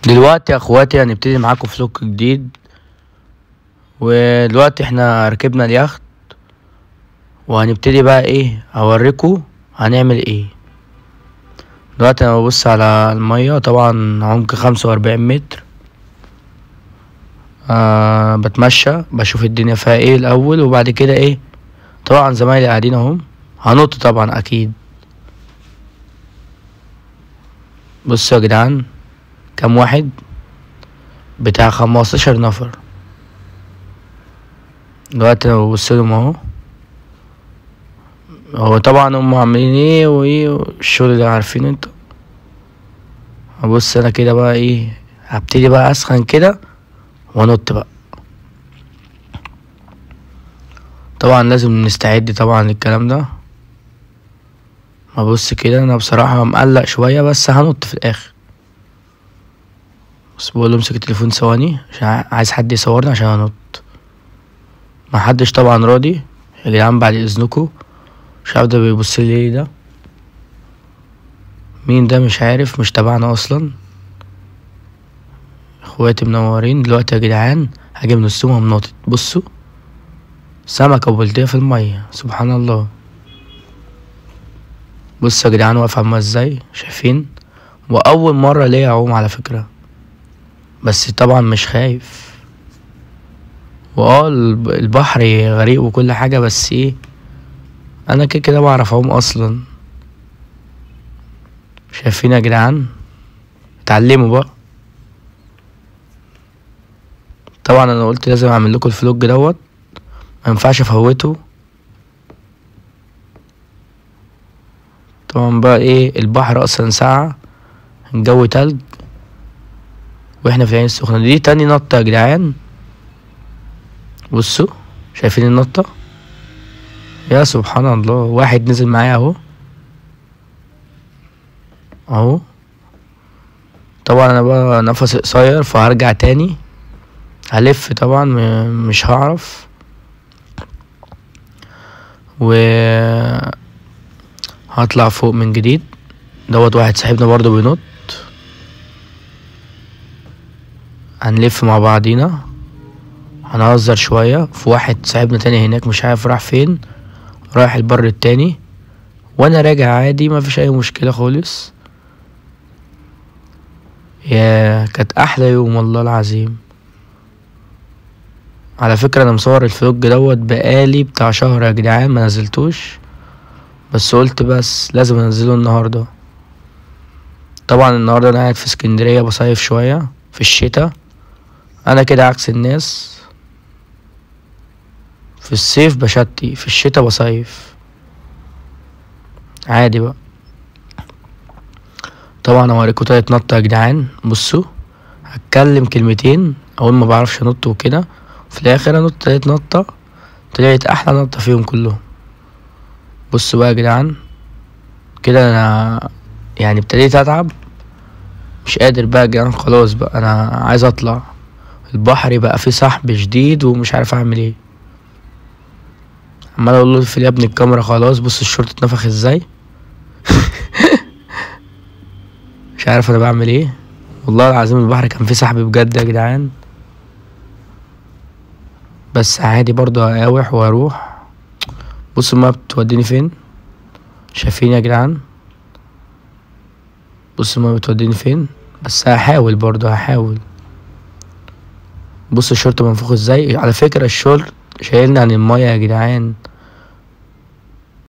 دلوقتي يا اخواتي هنبتدي معاكم فلوق جديد ودلوقتي احنا ركبنا اليخت وهنبتدي بقى ايه اوريكم هنعمل ايه دلوقتي انا ببص على المية طبعا عمق خمسة واربعين متر آه بتمشى بشوف الدنيا فيها ايه الاول وبعد كده ايه طبعا زمايلي قاعدين اهم هنط طبعا اكيد بصوا يا جدعان كام واحد بتاع خمستاشر نفر دلوقتي انا ببصلهم اهو هو طبعا هم عاملين ايه وايه الشغل اللي عارفينه انتوا هبص انا كده بقى ايه هبتدي بقى اسخن كده وانط بقى طبعا لازم نستعد طبعا للكلام ده هبص كده انا بصراحة مقلق شوية بس هنط في الاخر بس بقول له امسك التليفون ثواني عشان عايز حد يصورني عشان انط ما حدش طبعا راضي يا جدعان بعد اذنكم مش عارف ده بيبص لي ايه ده مين ده مش عارف مش تبعنا اصلا اخواتي منورين دلوقتي يا جدعان هاجي من نصهم ناطط بصوا سمكة وبلطية في المية سبحان الله بصوا يا جدعان واقف عاملة ازاي شايفين واول مرة ليا اعوم على فكرة بس طبعا مش خايف واه الب- البحر غريق وكل حاجة بس ايه انا كده كده بعرف اعوم اصلا شايفين يا جدعان اتعلموا بقى طبعا انا قلت لازم اعمل لكم الفلوج دوت ما ينفعش افوته طبعا بقى ايه البحر اصلا ساعة الجو تلج واحنا في العين السخنة دي تاني نطة يا جدعان بصوا شايفين النطة يا سبحان الله واحد نزل معايا اهو اهو طبعا انا بقى نفسي قصير فهرجع تاني هلف طبعا م- مش هعرف و هطلع فوق من جديد دوت واحد صاحبنا برضو بينط هنلف مع بعضينا هنهزر شوية في واحد صاحبنا تاني هناك مش عارف راح فين رايح البر التاني وانا راجع عادي ما فيش اي مشكلة خالص يا كانت احلى يوم والله العظيم على فكرة انا مصور الفلوج دوت بقالي بتاع شهر يا جدعان ما نزلتوش بس قلت بس لازم انزله النهاردة طبعا النهاردة انا قاعد في اسكندرية بصيف شوية في الشتاء انا كده عكس الناس في الصيف بشتي في الشتاء بصيف عادي بقى طبعا هوريكوا تلات نطة يا جدعان بصوا هتكلم كلمتين اول ما بعرفش انط وكده في الاخر انط تلات نطة طلعت احلى نطة فيهم كلهم بصوا بقى يا جدعان كده انا يعني ابتديت اتعب مش قادر بقى يا جدعان خلاص بقى انا عايز اطلع البحر بقى فيه سحب شديد ومش عارف اعمل ايه عمال اقول له في يا ابني الكاميرا خلاص بص الشورت اتنفخ ازاي مش عارف انا بعمل ايه والله العظيم البحر كان فيه سحب بجد يا جدعان بس عادي برضه هقاوح واروح بصوا المايه بتوديني فين شايفين يا جدعان بصوا المايه بتوديني فين بس هحاول برضه هحاول بصوا الشورت منفوخ ازاي على فكرة الشورت شايلني عن المايه يا جدعان